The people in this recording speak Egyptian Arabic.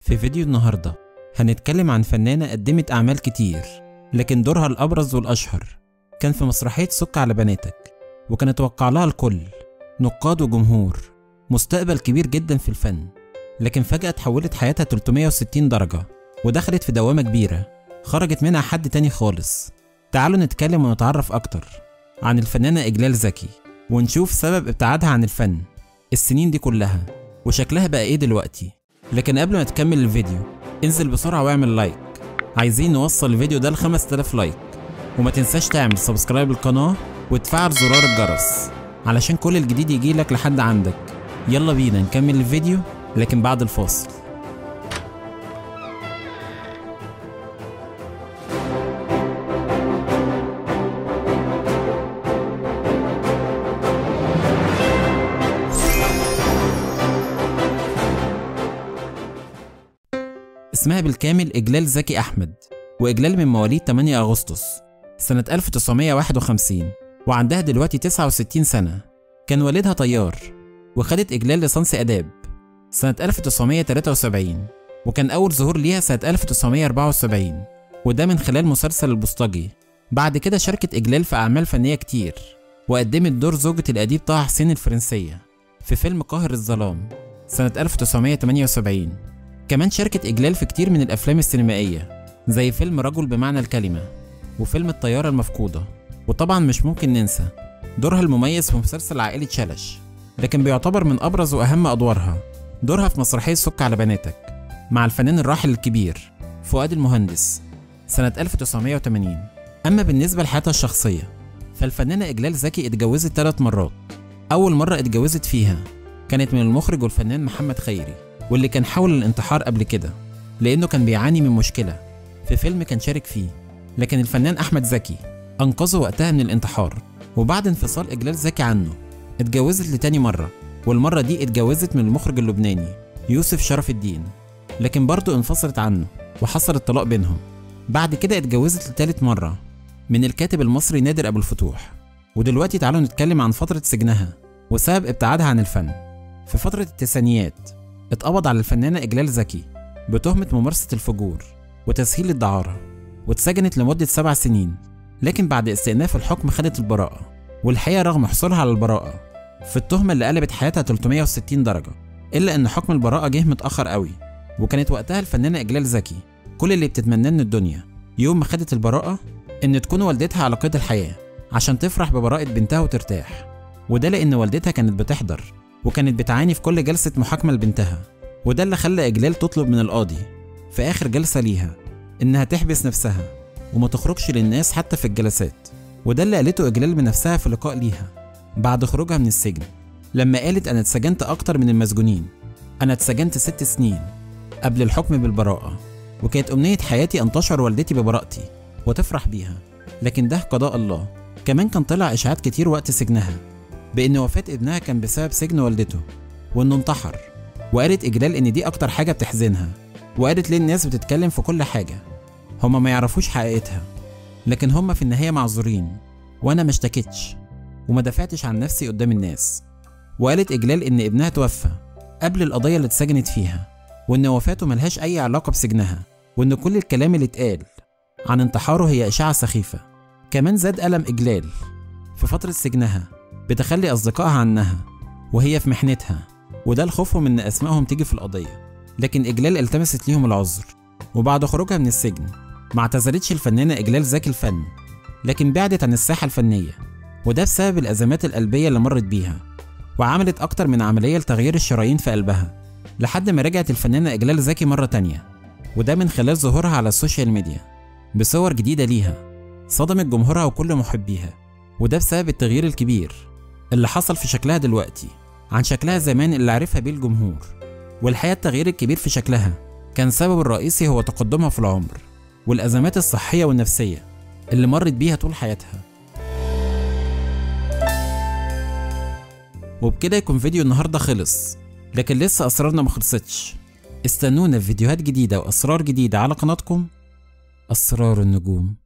في فيديو النهاردة هنتكلم عن فنانة قدمت أعمال كتير لكن دورها الأبرز والأشهر كان في مسرحية سك على بناتك وكان اتوقع لها الكل نقاد وجمهور مستقبل كبير جدا في الفن لكن فجأة اتحولت حياتها 360 درجة ودخلت في دوامة كبيرة خرجت منها حد تاني خالص تعالوا نتكلم ونتعرف أكتر عن الفنانة إجلال زكي ونشوف سبب ابتعادها عن الفن السنين دي كلها وشكلها بقى ايه دلوقتي لكن قبل ما تكمل الفيديو انزل بسرعة واعمل لايك عايزين نوصل الفيديو ده ل 5000 لايك وما تنساش تعمل سبسكرايب للقناة وتفعل زرار الجرس علشان كل الجديد يجيلك لحد عندك يلا بينا نكمل الفيديو لكن بعد الفاصل اسمها بالكامل إجلال زكي أحمد وإجلال من مواليد 8 أغسطس سنة 1951 وعندها دلوقتي 69 سنة كان والدها طيار وخدت إجلال ليسانس آداب سنة 1973 وكان أول ظهور ليها سنة 1974 وده من خلال مسلسل البوسطجي بعد كده شاركت إجلال في أعمال فنية كتير وقدمت دور زوجة الأديب طه حسين الفرنسية في فيلم قاهر الظلام سنة 1978 كمان شاركت إجلال في كتير من الأفلام السينمائية زي فيلم رجل بمعنى الكلمة وفيلم الطيارة المفقودة وطبعا مش ممكن ننسى دورها المميز في مسلسل عائلة شلش لكن بيعتبر من أبرز وأهم أدوارها دورها في مسرحية سك على بناتك مع الفنان الراحل الكبير فؤاد المهندس سنة 1980 أما بالنسبة لحياتها الشخصية فالفنانة إجلال زكي اتجوزت ثلاث مرات أول مرة اتجوزت فيها كانت من المخرج والفنان محمد خيري واللي كان حاول الانتحار قبل كده لأنه كان بيعاني من مشكلة في فيلم كان شارك فيه لكن الفنان أحمد زكي أنقذه وقتها من الانتحار وبعد انفصال إجلال زكي عنه اتجوزت لتاني مرة والمرة دي اتجوزت من المخرج اللبناني يوسف شرف الدين لكن برضه انفصلت عنه وحصل الطلاق بينهم بعد كده اتجوزت لتالت مرة من الكاتب المصري نادر أبو الفتوح ودلوقتي تعالوا نتكلم عن فترة سجنها وسبب ابتعادها عن الفن في فترة التسعينيات اتقبض على الفنانة إجلال زكي بتهمة ممارسة الفجور وتسهيل الدعارة واتسجنت لمدة سبع سنين لكن بعد استئناف الحكم خدت البراءة والحقيقة رغم حصولها على البراءة في التهمة اللي قلبت حياتها 360 درجة إلا إن حكم البراءة جه متأخر قوي وكانت وقتها الفنانة إجلال زكي كل اللي بتتمناه من الدنيا يوم ما خدت البراءة إن تكون والدتها على قيد الحياة عشان تفرح ببراءة بنتها وترتاح وده لأن والدتها كانت بتحضر وكانت بتعاني في كل جلسة محاكمة لبنتها وده اللي خلى إجلال تطلب من القاضي في آخر جلسة ليها إنها تحبس نفسها وما تخرجش للناس حتى في الجلسات وده اللي قالته إجلال بنفسها في لقاء ليها بعد خروجها من السجن لما قالت أنا اتسجنت أكتر من المسجونين أنا اتسجنت ست سنين قبل الحكم بالبراءة وكانت أمنية حياتي أن تشعر والدتي ببراءتي وتفرح بيها لكن ده قضاء الله كمان كان طلع إشاعات كتير وقت سجنها بإن وفاة ابنها كان بسبب سجن والدته وإنه انتحر وقالت إجلال إن دي أكتر حاجة بتحزنها وقالت ليه الناس بتتكلم في كل حاجة هما ما يعرفوش حقيقتها لكن هما في النهاية معذورين وأنا ما اشتكيتش وما دافعتش عن نفسي قدام الناس وقالت إجلال إن ابنها توفى قبل القضية اللي اتسجنت فيها وإن وفاته ملهاش أي علاقة بسجنها وإن كل الكلام اللي اتقال عن انتحاره هي إشاعة سخيفة كمان زاد ألم إجلال في فترة سجنها بتخلي أصدقائها عنها وهي في محنتها وده لخوفهم إن أسمائهم تيجي في القضية لكن إجلال التمست ليهم العذر وبعد خروجها من السجن ما اعتزلتش الفنانة إجلال زكي الفن لكن بعدت عن الساحة الفنية وده بسبب الأزمات القلبية اللي مرت بيها وعملت أكتر من عملية لتغيير الشرايين في قلبها لحد ما رجعت الفنانة إجلال زكي مرة تانية وده من خلال ظهورها على السوشيال ميديا بصور جديدة ليها صدمت جمهورها وكل محبيها وده بسبب التغيير الكبير اللي حصل في شكلها دلوقتي عن شكلها زمان اللي عرفها بيه الجمهور والحقيقة التغيير الكبير في شكلها كان سبب الرئيسي هو تقدمها في العمر والأزمات الصحية والنفسية اللي مرت بيها طول حياتها وبكده يكون فيديو النهاردة خلص لكن لسه أسرارنا ما خلصتش استنونا في فيديوهات جديدة وأسرار جديدة على قناتكم أسرار النجوم